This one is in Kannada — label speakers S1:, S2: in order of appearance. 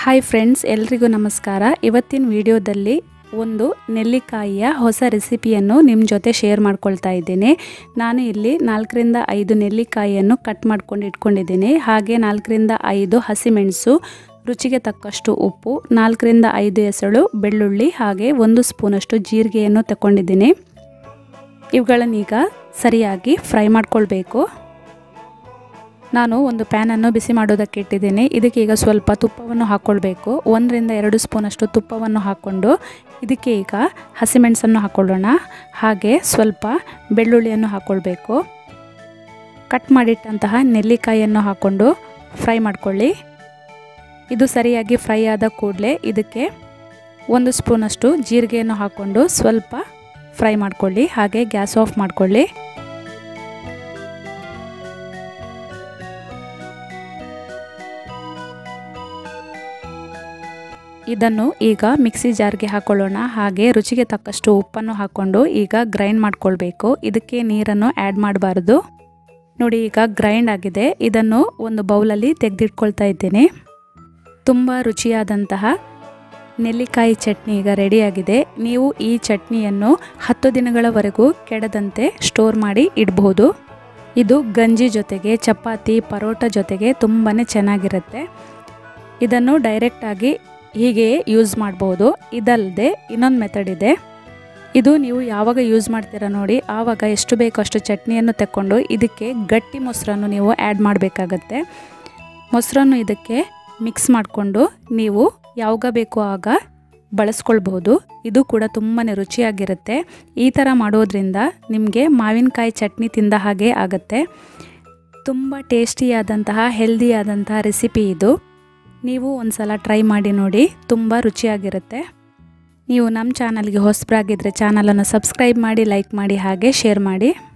S1: ಹಾಯ್ ಫ್ರೆಂಡ್ಸ್ ಎಲ್ರಿಗೂ ನಮಸ್ಕಾರ ಇವತ್ತಿನ ವಿಡಿಯೋದಲ್ಲಿ ಒಂದು ನೆಲ್ಲಿಕಾಯಿಯ ಹೊಸ ರೆಸಿಪಿಯನ್ನು ನಿಮ್ಮ ಜೊತೆ ಶೇರ್ ಮಾಡ್ಕೊಳ್ತಾ ಇದ್ದೀನಿ ನಾನು ಇಲ್ಲಿ ನಾಲ್ಕರಿಂದ ಐದು ನೆಲ್ಲಿಕಾಯಿಯನ್ನು ಕಟ್ ಮಾಡ್ಕೊಂಡು ಇಟ್ಕೊಂಡಿದ್ದೀನಿ ಹಾಗೆ ನಾಲ್ಕರಿಂದ ಐದು ಹಸಿಮೆಣಸು ರುಚಿಗೆ ತಕ್ಕಷ್ಟು ಉಪ್ಪು ನಾಲ್ಕರಿಂದ ಐದು ಎಸಳು ಬೆಳ್ಳುಳ್ಳಿ ಹಾಗೆ ಒಂದು ಸ್ಪೂನಷ್ಟು ಜೀರಿಗೆಯನ್ನು ತಗೊಂಡಿದ್ದೀನಿ ಇವುಗಳನ್ನೀಗ ಸರಿಯಾಗಿ ಫ್ರೈ ಮಾಡ್ಕೊಳ್ಬೇಕು ನಾನು ಒಂದು ಪ್ಯಾನನ್ನು ಬಿಸಿ ಮಾಡೋದಕ್ಕೆ ಇಟ್ಟಿದ್ದೀನಿ ಇದಕ್ಕೆ ಈಗ ಸ್ವಲ್ಪ ತುಪ್ಪವನ್ನು ಹಾಕ್ಕೊಳ್ಬೇಕು ಒಂದರಿಂದ ಎರಡು ಸ್ಪೂನಷ್ಟು ತುಪ್ಪವನ್ನು ಹಾಕ್ಕೊಂಡು ಇದಕ್ಕೆ ಈಗ ಹಸಿಮೆಣಸನ್ನು ಹಾಕ್ಕೊಳ್ಳೋಣ ಹಾಗೆ ಸ್ವಲ್ಪ ಬೆಳ್ಳುಳ್ಳಿಯನ್ನು ಹಾಕ್ಕೊಳ್ಬೇಕು ಕಟ್ ಮಾಡಿಟ್ಟಂತಹ ನೆಲ್ಲಿಕಾಯಿಯನ್ನು ಹಾಕ್ಕೊಂಡು ಫ್ರೈ ಮಾಡ್ಕೊಳ್ಳಿ ಇದು ಸರಿಯಾಗಿ ಫ್ರೈ ಆದ ಕೂಡಲೇ ಇದಕ್ಕೆ ಒಂದು ಸ್ಪೂನಷ್ಟು ಜೀರಿಗೆಯನ್ನು ಹಾಕ್ಕೊಂಡು ಸ್ವಲ್ಪ ಫ್ರೈ ಮಾಡ್ಕೊಳ್ಳಿ ಹಾಗೆ ಗ್ಯಾಸ್ ಆಫ್ ಮಾಡ್ಕೊಳ್ಳಿ ಇದನ್ನು ಈಗ ಮಿಕ್ಸಿ ಜಾರ್ಗೆ ಹಾಕೊಳ್ಳೋಣ ಹಾಗೆ ರುಚಿಗೆ ತಕ್ಕಷ್ಟು ಉಪ್ಪನ್ನು ಹಾಕ್ಕೊಂಡು ಈಗ ಗ್ರೈಂಡ್ ಮಾಡ್ಕೊಳ್ಬೇಕು ಇದಕ್ಕೆ ನೀರನ್ನು ಆ್ಯಡ್ ಮಾಡಬಾರ್ದು ನೋಡಿ ಈಗ ಗ್ರೈಂಡ್ ಆಗಿದೆ ಇದನ್ನು ಒಂದು ಬೌಲಲ್ಲಿ ತೆಗೆದಿಟ್ಕೊಳ್ತಾ ಇದ್ದೀನಿ ತುಂಬ ರುಚಿಯಾದಂತಹ ನೆಲ್ಲಿಕಾಯಿ ಚಟ್ನಿ ಈಗ ರೆಡಿಯಾಗಿದೆ ನೀವು ಈ ಚಟ್ನಿಯನ್ನು ಹತ್ತು ದಿನಗಳವರೆಗೂ ಕೆಡದಂತೆ ಸ್ಟೋರ್ ಮಾಡಿ ಇಡಬಹುದು ಇದು ಗಂಜಿ ಜೊತೆಗೆ ಚಪಾತಿ ಪರೋಟ ಜೊತೆಗೆ ತುಂಬಾ ಚೆನ್ನಾಗಿರುತ್ತೆ ಇದನ್ನು ಡೈರೆಕ್ಟಾಗಿ ಹೀಗೆಯೇ ಯೂಸ್ ಮಾಡ್ಬೋದು ಇದಲ್ಲದೆ ಇನ್ನೊಂದು ಮೆಥಡ್ ಇದೆ ಇದು ನೀವು ಯಾವಾಗ ಯೂಸ್ ಮಾಡ್ತೀರಾ ನೋಡಿ ಆವಾಗ ಎಷ್ಟು ಬೇಕೋ ಅಷ್ಟು ಚಟ್ನಿಯನ್ನು ತಗೊಂಡು ಇದಕ್ಕೆ ಗಟ್ಟಿ ಮೊಸರನ್ನು ನೀವು ಆ್ಯಡ್ ಮಾಡಬೇಕಾಗತ್ತೆ ಮೊಸರನ್ನು ಇದಕ್ಕೆ ಮಿಕ್ಸ್ ಮಾಡಿಕೊಂಡು ನೀವು ಯಾವಾಗ ಬೇಕೋ ಆಗ ಬಳಸ್ಕೊಳ್ಬಹುದು ಇದು ಕೂಡ ತುಂಬಾ ರುಚಿಯಾಗಿರುತ್ತೆ ಈ ಥರ ಮಾಡೋದ್ರಿಂದ ನಿಮಗೆ ಮಾವಿನಕಾಯಿ ಚಟ್ನಿ ತಿಂದ ಹಾಗೆ ಆಗುತ್ತೆ ತುಂಬ ಟೇಸ್ಟಿಯಾದಂತಹ ಹೆಲ್ದಿಯಾದಂತಹ ರೆಸಿಪಿ ಇದು ನೀವು ಒಂದು ಸಲ ಟ್ರೈ ಮಾಡಿ ನೋಡಿ ತುಂಬ ರುಚಿಯಾಗಿರುತ್ತೆ ನೀವು ನಮ್ಮ ಚಾನಲ್ಗೆ ಹೊಸಬರಾಗಿದ್ದರೆ ಚಾನಲನ್ನು ಸಬ್ಸ್ಕ್ರೈಬ್ ಮಾಡಿ ಲೈಕ್ ಮಾಡಿ ಹಾಗೆ ಶೇರ್ ಮಾಡಿ